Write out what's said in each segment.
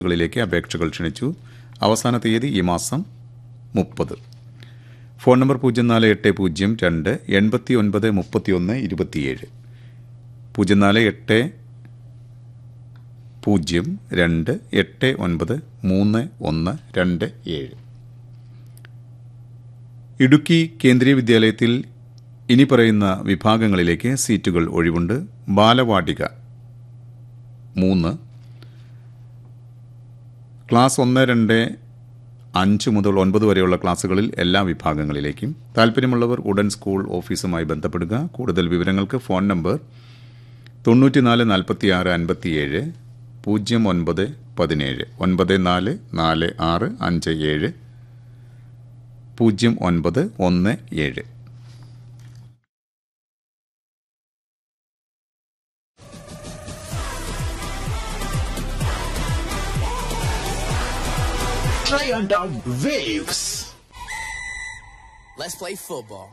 കളിലേക്ക് അപേക്ഷകൾ ക്ഷണിച്ചു അവസാന തീയതി ഈ മാസം മുപ്പത് ഫോൺ നമ്പർ പൂജ്യം നാല് എട്ട് പൂജ്യം രണ്ട് എൺപത്തി ഒൻപത് മുപ്പത്തിയൊന്ന് ഇരുപത്തിയേഴ് പൂജ്യം നാല് എട്ട് പൂജ്യം രണ്ട് എട്ട് ഒൻപത് മൂന്ന് ഒന്ന് രണ്ട് ഏഴ് ഇടുക്കി കേന്ദ്രീയ വിദ്യാലയത്തിൽ ഇനി പറയുന്ന വിഭാഗങ്ങളിലേക്ക് സീറ്റുകൾ ഒഴിവുണ്ട് ബാലവാടിക മൂന്ന് ക്ലാസ് ഒന്ന് രണ്ട് അഞ്ച് മുതൽ ഒൻപത് വരെയുള്ള ക്ലാസ്സുകളിൽ എല്ലാ വിഭാഗങ്ങളിലേക്കും താൽപ്പര്യമുള്ളവർ ഉടൻ സ്കൂൾ ഓഫീസുമായി ബന്ധപ്പെടുക കൂടുതൽ വിവരങ്ങൾക്ക് ഫോൺ നമ്പർ തൊണ്ണൂറ്റിനാല് നാൽപ്പത്തിയാറ് അൻപത്തിയേഴ് പൂജ്യം ഒൻപത് പതിനേഴ് ഒൻപത് നാല് നാല് ആറ് അഞ്ച് ഏഴ് പൂജ്യം ഒൻപത് ഒന്ന് ഏഴ് Giant of waves. Let's play football.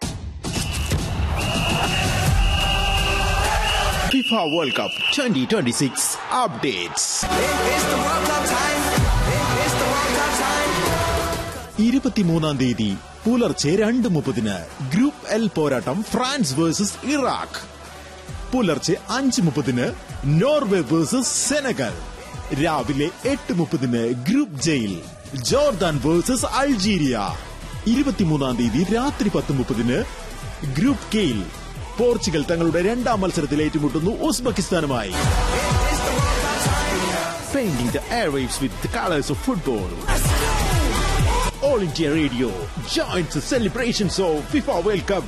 FIFA World Cup 2026 updates. It's the World Cup time. It's the World Cup time. ഇരുപത്തിമൂന്നാം തീയതി പുലർച്ചെ രണ്ട് മുപ്പതിന് ഗ്രൂപ്പ് എൽ പോരാട്ടം ഫ്രാൻസ് വേഴ്സസ് ഇറാഖ് പുലർച്ചെ അഞ്ച് മുപ്പതിന് നോർവേ വേഴ്സസ് സെനഗൽ രാവിലെ എട്ട് മുപ്പതിന് group J Jordan versus Algeria ഇരുപത്തിമൂന്നാം തീയതി രാത്രി പത്ത് മുപ്പതിന് ഗ്രൂപ്പ് കെയിൽ പോർച്ചുഗൽ തങ്ങളുടെ രണ്ടാം മത്സരത്തിൽ ഏറ്റുമുട്ടുന്നു ഉസ്ബെക്കിസ്ഥാനുമായി Painting the airwaves with the colors of football. All India Radio joins the celebrations of FIFA World Cup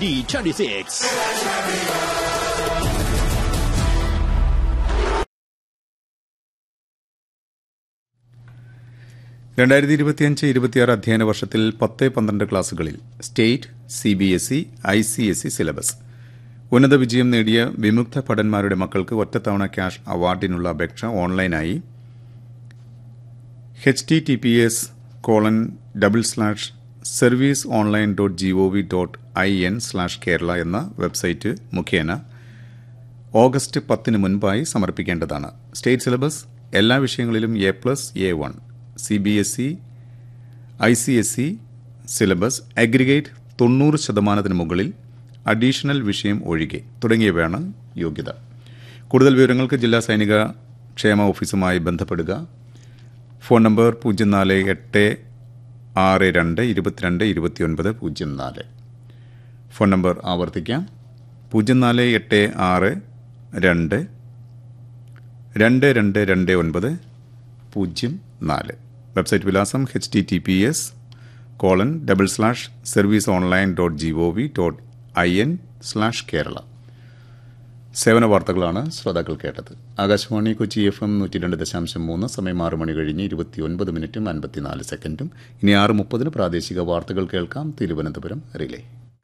2026. രണ്ടായിരത്തി ഇരുപത്തിയഞ്ച് ഇരുപത്തിയാറ് അധ്യയന വർഷത്തിൽ പത്ത് പന്ത്രണ്ട് ക്ലാസുകളിൽ state C B S E I C S E syllabus ഉന്നത വിജയം നേടിയ വിമുക്ത ഭടന്മാരുടെ മക്കൾക്ക് ഒറ്റത്തവണ ക്യാഷ് അവാർഡിനുള്ള അപേക്ഷ ഓൺലൈനായി H T T P S colon double slash service online dot G O V dot I N slash Kerala എന്ന വെബ്സൈറ്റ് മുഖേന ഓഗസ്റ്റ് പത്തിന് മുൻപായി സമർപ്പിക്കേണ്ടതാണ് സ്റ്റേറ്റ് സിലബസ് എല്ലാ വിഷയങ്ങളിലും A plus A one C B S E I C S E syllabus aggregate തൊണ്ണൂറ് ശതമാനത്തിന് മുകളിൽ additional വിഷയം ഒഴികെ തുടങ്ങിയവയാണ് യോഗ്യത കൂടുതൽ വിവരങ്ങൾക്ക് ജില്ലാ സൈനിക ക്ഷേമ ഓഫീസുമായി ബന്ധപ്പെടുക ഫോൺ നമ്പർ പൂജ്യം നാല് എട്ട് ആറ് രണ്ട് ഇരുപത്തിരണ്ട് ഇരുപത്തിയൊൻപത് പൂജ്യം നാല് ഫോൺ നമ്പർ ആവർത്തിക്കാം പൂജ്യം നാല് എട്ട് ആറ് രണ്ട് രണ്ട് രണ്ട് രണ്ട് ഒൻപത് പൂജ്യം നാല് വെബ്സൈറ്റ് വിലാസം H T T P S colon double slash service online dot G O V dot I N slash Kerala സേവന വാർത്തകളാണ് ശ്രോതാക്കൾ കേട്ടത് ആകാശവാണി കൊച്ചി എഫ് എം നൂറ്റി രണ്ട് ദശാംശം മൂന്ന് സമയം ആറ് മണി കഴിഞ്ഞ് ഇരുപത്തിയൊൻപത് മിനിറ്റും അൻപത്തിനാല് സെക്കൻഡും ഇനി ആറ് മുപ്പതിന് പ്രാദേശിക വാർത്തകൾ കേൾക്കാം Thiruvananthapuram relay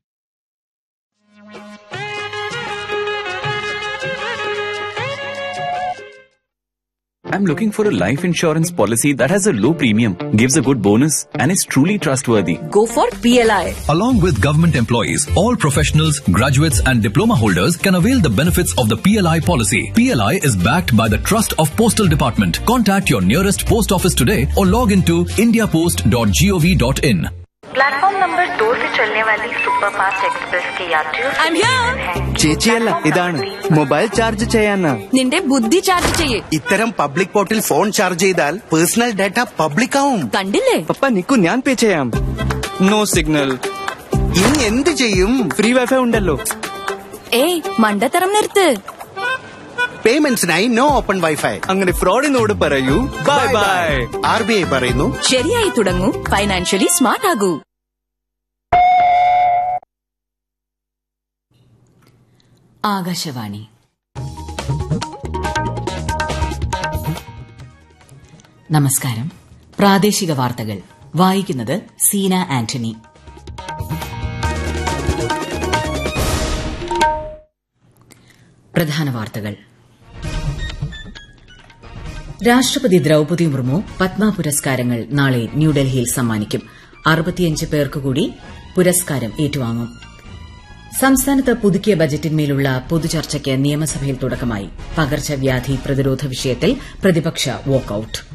I'm looking for a life insurance policy that has a low premium, gives a good bonus, and is truly trustworthy. Go for PLI. Along with government employees, all professionals, graduates and diploma holders can avail the benefits of the PLI policy. PLI is backed by the trust of Postal Department. Contact your nearest post office today or log into indiapost.gov.in. Platform number दो से चलने वाली superfast express के यात्रियों से I'm here. निवेदन है कि ചേച്ചിയല്ല ഇതാണ് മൊബൈൽ ചാർജ് ചെയ്യാനാ നിന്റെ ബുദ്ധി ചാർജ് ചെയ്യേ ഇത്തരം പബ്ലിക് പോർട്ടിൽ ഫോൺ ചാർജ് ചെയ്താൽ പേഴ്സണൽ ഡാറ്റ പബ്ലിക് ആവും കണ്ടില്ലേ പപ്പ നിക്കു ഞാൻ പേ ചെയ്യാം നോ സിഗ്നൽ ഇനി എന്ത് ചെയ്യും ഫ്രീ വൈഫൈ ഉണ്ടല്ലോ ഏയ് മണ്ടത്തരം നിർത്ത് പേയ്മെന്റ്സിനായി നോ ഓപ്പൺ വൈഫൈ അങ്ങനെ ഫ്രോഡിനോട് പറയൂ bye bye R B I പറയുന്നു ശരിയായി തുടങ്ങൂ ഫൈനാൻഷ്യലി സ്മാർട്ട് ആകൂ ആകാശവാണി നമസ്കാരം പ്രാദേശിക വാർത്തകൾ വായിക്കുന്നത് സീന ആന്റണി പ്രധാന വാർത്തകൾ രാഷ്ട്രപതി ദ്രൌപതി മുർമു പത്മ പുരസ്കാരങ്ങൾ നാളെ ന്യൂഡൽഹിയിൽ സമ്മാനിക്കും അറുപത്തിയഞ്ച് പേർക്ക് കൂടി പുരസ്കാരം ഏറ്റുവാങ്ങും സംസ്ഥാനത്ത് പുതുക്കിയ ബജറ്റിന്മേലുള്ള പൊതുചർച്ചയ്ക്ക് നിയമസഭയിൽ തുടക്കമായി പകർച്ചവ്യാധി പ്രതിരോധ വിഷയത്തിൽ പ്രതിപക്ഷ വാക്കൌട്ട്